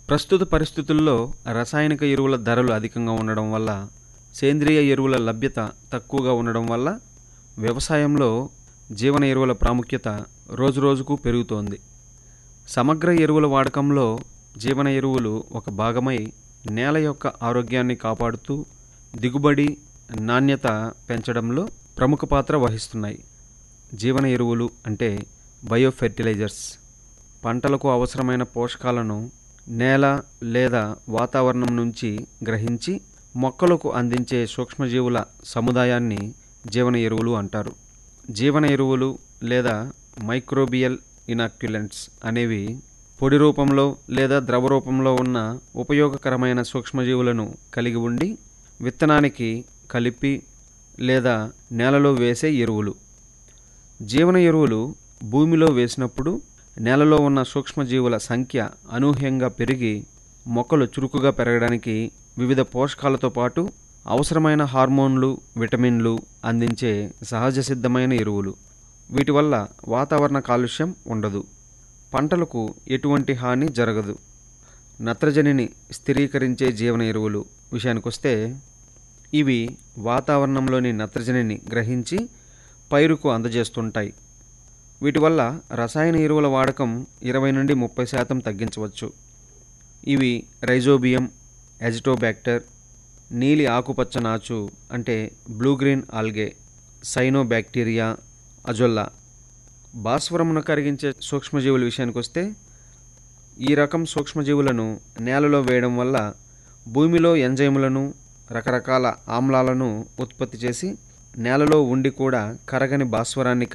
ప్రస్తుత పరిస్థితుల్లో రసాయనిక ఎరువుల ధరలు అధికంగా ఉండడం వల్ల సేంద్రియ ఎరువుల లభ్యత తక్కువగా ఉండడం వల్ల వ్యవసాయంలో జీవన ఎరువుల ప్రాముఖ్యత రోజురోజుకు పెరుగుతోంది సమగ్ర ఎరువుల వాడకంలో జీవన ఎరువులు ఒక భాగమై నేల యొక్క ఆరోగ్యాన్ని కాపాడుతూ దిగుబడి నాణ్యత పెంచడంలో ప్రముఖ పాత్ర వహిస్తున్నాయి జీవన ఎరువులు అంటే బయో ఫెర్టిలైజర్స్ పంటలకు అవసరమైన పోషకాలను నేల లేదా వాతావరణం నుంచి గ్రహించి మొక్కలకు అందించే సూక్ష్మజీవుల సముదాయాన్ని జీవన ఎరువులు అంటారు జీవన ఎరువులు లేదా మైక్రోబియల్ ఇనాక్యులెంట్స్ అనేవి పొడి రూపంలో లేదా ద్రవ రూపంలో ఉన్న ఉపయోగకరమైన సూక్ష్మజీవులను కలిగి ఉండి విత్తనానికి కలిపి లేదా నేలలో వేసే ఎరువులు జీవన ఎరువులు భూమిలో వేసినప్పుడు నేలలో ఉన్న సూక్ష్మజీవుల సంఖ్య అనూహ్యంగా పెరిగి మొక్కలు చురుకుగా పెరగడానికి వివిధ పోషకాలతో పాటు అవసరమైన హార్మోన్లు విటమిన్లు అందించే సహజ సిద్ధమైన ఎరువులు వీటి వల్ల వాతావరణ కాలుష్యం ఉండదు పంటలకు ఎటువంటి హాని జరగదు నత్రజనిని స్థిరీకరించే జీవన ఎరువులు విషయానికొస్తే ఇవి వాతావరణంలోని నత్రజనిని గ్రహించి పైరుకు అందజేస్తుంటాయి వీటి వల్ల రసాయన ఎరువుల వాడకం ఇరవై నుండి ముప్పై శాతం తగ్గించవచ్చు ఇవి రైజోబియం ఎజిటోబ్యాక్టర్ నీలి ఆకుపచ్చ నాచు అంటే blue green algae cyanobacteria azolla భాస్వరమును కరిగించే సూక్ష్మజీవుల విషయానికి వస్తే ఈ రకం సూక్ష్మజీవులను నేలలో వేయడం వల్ల భూమిలో ఎంజైములను రకరకాల ఆమ్లాలను ఉత్పత్తి చేసి నేలలో ఉండి కూడా కరగని భాస్వరాన్ని